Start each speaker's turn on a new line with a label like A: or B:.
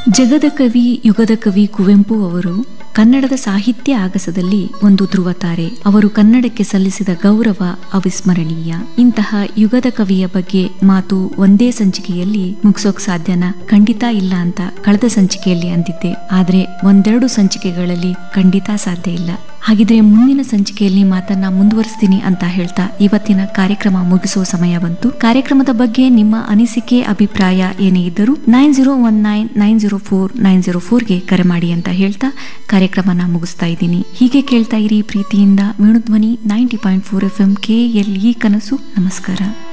A: ಜಗದ ಕವಿ ಯುಗದ ಕವಿ ಕುವೆಂಪು ಅವರು ಕನ್ನಡದ ಸಾಹಿತ್ಯ ಆಗಸದಲ್ಲಿ ಒಂದು ಧ್ರುವ ತಾರೆ ಅವರು ಕನ್ನಡಕ್ಕೆ ಸಲ್ಲಿಸಿದ ಗೌರವ ಅವಿಸ್ಮರಣೀಯ ಇಂತಹ ಯುಗದ ಕವಿಯ ಬಗ್ಗೆ ಮಾತು ಒಂದೇ ಸಂಚಿಕೆಯಲ್ಲಿ ಮುಗಿಸೋಕ್ ಸಾಧ್ಯನಾ ಖಂಡಿತ ಇಲ್ಲ ಅಂತ ಕಳೆದ ಸಂಚಿಕೆಯಲ್ಲಿ ಅಂದಿದ್ದೆ ಆದ್ರೆ ಒಂದೆರಡು ಸಂಚಿಕೆಗಳಲ್ಲಿ ಖಂಡಿತ ಸಾಧ್ಯ ಇಲ್ಲ ಹಾಗಿದ್ರೆ ಮುಂದಿನ ಸಂಚಿಕೆಯಲ್ಲಿ ಮಾತನ್ನ ಮುಂದುವರಿಸ್ತೀನಿ ಅಂತ ಹೇಳ್ತಾ ಇವತ್ತಿನ ಕಾರ್ಯಕ್ರಮ ಮುಗಿಸೋ ಸಮಯ ಬಂತು ಕಾರ್ಯಕ್ರಮದ ಬಗ್ಗೆ ನಿಮ್ಮ ಅನಿಸಿಕೆ ಅಭಿಪ್ರಾಯ ಏನೇ ಇದ್ದರೂ nine zero one nine nine zero four nine zero ಫೋರ್ಗೆ ಕರೆ ಮಾಡಿ ಅಂತ ಹೇಳ್ತಾ ಕಾರ್ಯಕ್ರಮನ ಮುಗಿಸ್ತಾ ಇದ್ದೀನಿ ಹೀಗೆ ಕೇಳ್ತಾ ಇರಿ ಪ್ರೀತಿಯಿಂದ Venudhwani ninety point four F M K L E ಕನಸು ನಮಸ್ಕಾರ